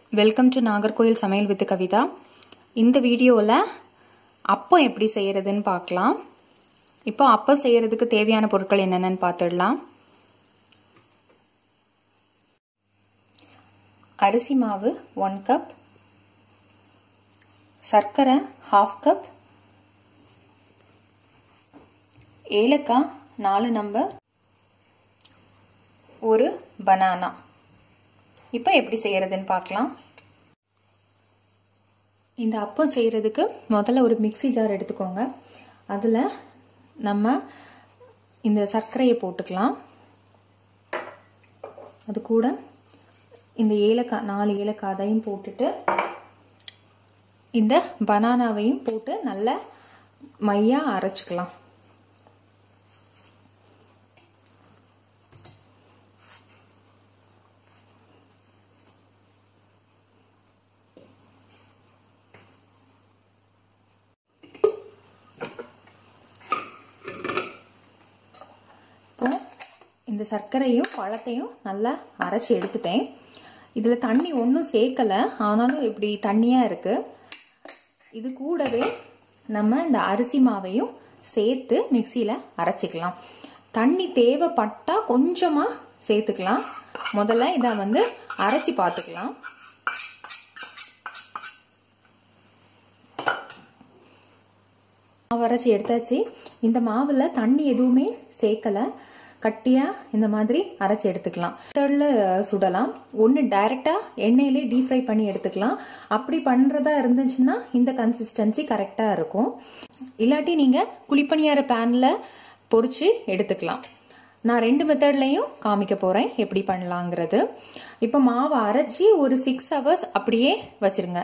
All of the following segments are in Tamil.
வெல்கம் டு நாகர்கோயில் சமையல் வித் கவிதா இந்த வீடியோவில் அப்பம் எப்படி செய்யறதுன்னு பார்க்கலாம் இப்போ அப்பம் செய்யறதுக்கு தேவையான பொருட்கள் என்னென்னு பார்த்துடலாம் அரிசி மாவு ஒன் கப் சர்க்கரை ஹாஃப் கப் ஏலக்காய் நாலு நம்பர் ஒரு பனானா இப்போ எப்படி செய்யறதுன்னு பார்க்கலாம் இந்த அப்பம் செய்கிறதுக்கு முதல்ல ஒரு மிக்சி ஜார் எடுத்துக்கோங்க அதில் நம்ம இந்த சர்க்கரையை போட்டுக்கலாம் அது கூட இந்த ஏலக்காய் நாலு ஏலக்காய் அதையும் போட்டுட்டு இந்த பனானாவையும் போட்டு நல்லா மையாக அரைச்சிக்கலாம் இப்போ இந்த சர்க்கரையும் பழத்தையும் நல்லா அரைச்சி எடுத்துட்டேன் இதில் தண்ணி ஒன்றும் சேர்க்கலை ஆனாலும் இப்படி தண்ணியாக இருக்குது இது கூடவே நம்ம இந்த அரிசி மாவையும் சேர்த்து மிக்சியில் அரைச்சிக்கலாம் தண்ணி தேவைப்பட்டால் கொஞ்சமாக சேர்த்துக்கலாம் முதல்ல இதை வந்து அரைச்சி பார்த்துக்கலாம் மாவு அரைச்சி எடுத்தாச்சு இந்த மாவில் தண்ணி எதுவுமே சேர்க்கலை கட்டியாக இந்த மாதிரி அரைச்சி எடுத்துக்கலாம் மெத்தடில் சுடலாம் ஒன்று டைரெக்டாக எண்ணெயிலே டீப் ஃப்ரை பண்ணி எடுத்துக்கலாம் அப்படி பண்ணுறதா இருந்துச்சுன்னா இந்த கன்சிஸ்டன்சி கரெக்டாக இருக்கும் இல்லாட்டி நீங்கள் குழிப்பணியார பேனில் பொறிச்சு எடுத்துக்கலாம் நான் ரெண்டு மெத்தட்லையும் காமிக்க போகிறேன் எப்படி பண்ணலாங்கிறது இப்போ மாவை அரைச்சி ஒரு சிக்ஸ் ஹவர்ஸ் அப்படியே வச்சிருங்க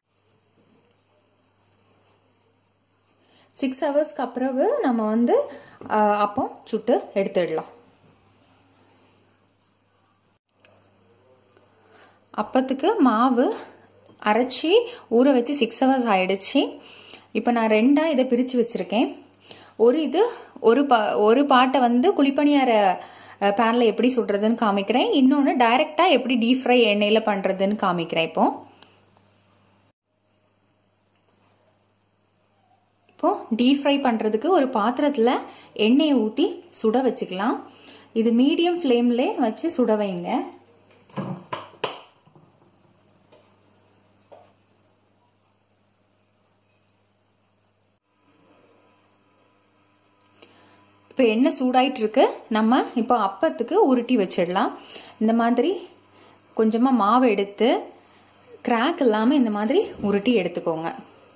சிக்ஸ் ஹவர்ஸ்க்கு அப்புறவு நம்ம வந்து அப்போ சுட்டு எடுத்துடலாம் அப்பத்துக்கு மாவு அரைச்சி ஊற வச்சு சிக்ஸ் ஹவர்ஸ் ஆயிடுச்சு இப்போ நான் ரெண்டாக இதை பிரித்து வச்சுருக்கேன் ஒரு இது ஒரு பா ஒரு பாட்டை வந்து குழிப்பணியார பேனில் எப்படி சுடுறதுன்னு காமிக்கிறேன் இன்னொன்று டைரெக்டாக எப்படி டீப் ஃப்ரை எண்ணெயில் பண்ணுறதுன்னு காமிக்கிறேன் இப்போது இப்போ டீப் ஃப்ரை பண்ணுறதுக்கு ஒரு பாத்திரத்தில் எண்ணெயை ஊற்றி சுட வச்சுக்கலாம் இது மீடியம் ஃப்ளேம்லே வச்சு சுட வைங்க இப்போ எண்ணெய் சூடாயிட்டு இருக்கு நம்ம இப்போ அப்பத்துக்கு உருட்டி வச்சிடலாம் இந்த மாதிரி கொஞ்சமாக மாவு எடுத்து கிராக் இல்லாமல் இந்த மாதிரி உருட்டி எடுத்துக்கோங்க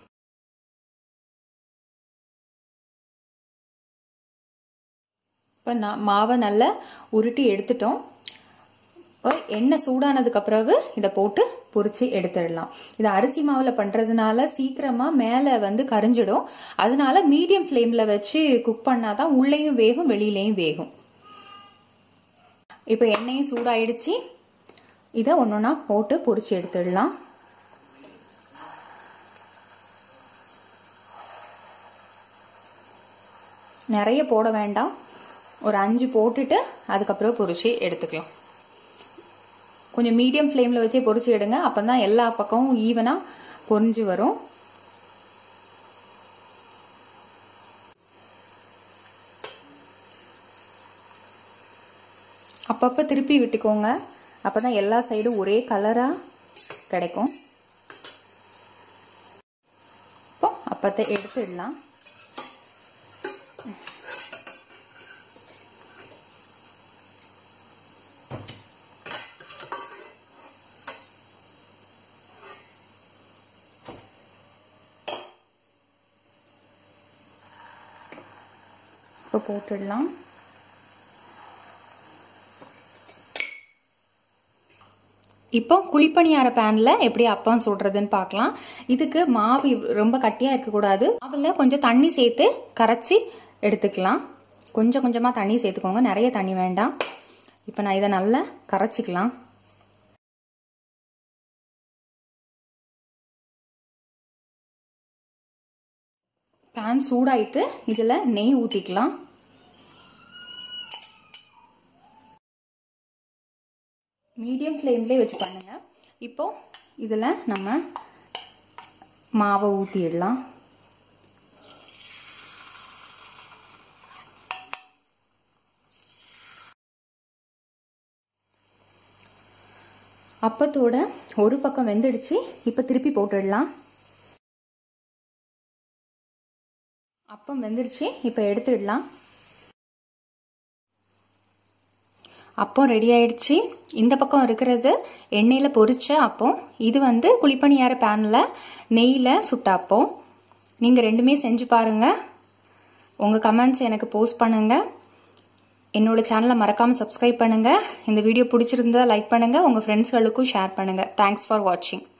இப்போ நான் மாவை நல்லா உருட்டி எடுத்துட்டோம் எண்ணெய் சூடானதுக்கு பிறகு இதை போட்டு பொறிச்சு எடுத்துடலாம் இது அரிசி மாவில் பண்ணுறதுனால சீக்கிரமாக மேலே வந்து கரிஞ்சிடும் அதனால மீடியம் ஃப்ளேமில் வச்சு குக் பண்ணாதான் உள்ளேயும் வேகும் வெளியிலையும் வேகும் இப்போ எண்ணெயும் சூடாயிடுச்சு இதை ஒன்று ஒன்றா போட்டு பொறிச்சு எடுத்துடலாம் நிறைய போட வேண்டாம் ஒரு அஞ்சு போட்டுட்டு அதுக்கப்புறம் பொறிச்சு எடுத்துக்கலாம் கொஞ்சம் மீடியம் ஃப்ளேமில் வச்சே பொறிச்சு எடுங்க அப்போ தான் எல்லா பக்கமும் ஈவனாக பொறிஞ்சு வரும் அப்பப்போ திருப்பி விட்டுக்கோங்க அப்போ தான் எல்லா சைடும் ஒரே கலராக கிடைக்கும் இப்போ அப்பத்தை எடுத்துடலாம் இப்போ போட்டுடலாம் இப்போ குழிப்பணியார பேனில் எப்படி அப்பம் சுடுறதுன்னு பார்க்கலாம் இதுக்கு மாவு ரொம்ப கட்டியாக இருக்கக்கூடாது மாவில் கொஞ்சம் தண்ணி சேர்த்து கரைச்சி எடுத்துக்கலாம் கொஞ்சம் கொஞ்சமாக தண்ணி சேர்த்துக்கோங்க நிறைய தண்ணி வேண்டாம் இப்போ நான் இதை நல்லா கரைச்சிக்கலாம் பேன் சூடாயிட்டு இதில் நெய் ஊற்றிக்கலாம் மீடியம் ஃப்ளேம்லேயே வச்சு பண்ணுங்கள் இப்போ இதில் நம்ம மாவை ஊற்றிடலாம் அப்பத்தோட ஒரு பக்கம் வெந்துடுச்சு இப்போ திருப்பி போட்டுடலாம் அப்பம் வெந்துடுச்சு இப்போ எடுத்துடலாம் அப்பம் ரெடி ஆயிடுச்சு இந்த பக்கம் இருக்கிறது எண்ணெயில் பொரிச்ச அப்பம் இது வந்து குழிப்பணியார பேனில் நெய்யில் சுட்ட அப்பம் நீங்கள் ரெண்டுமே செஞ்சு பாருங்கள் உங்கள் கமெண்ட்ஸ் எனக்கு போஸ்ட் பண்ணுங்கள் என்னோட சேனலை மறக்காமல் சப்ஸ்கிரைப் பண்ணுங்கள் இந்த வீடியோ பிடிச்சிருந்தா லைக் பண்ணுங்கள் உங்கள் ஃப்ரெண்ட்ஸ்களுக்கும் ஷேர் பண்ணுங்கள் தேங்க்ஸ் ஃபார் வாட்சிங்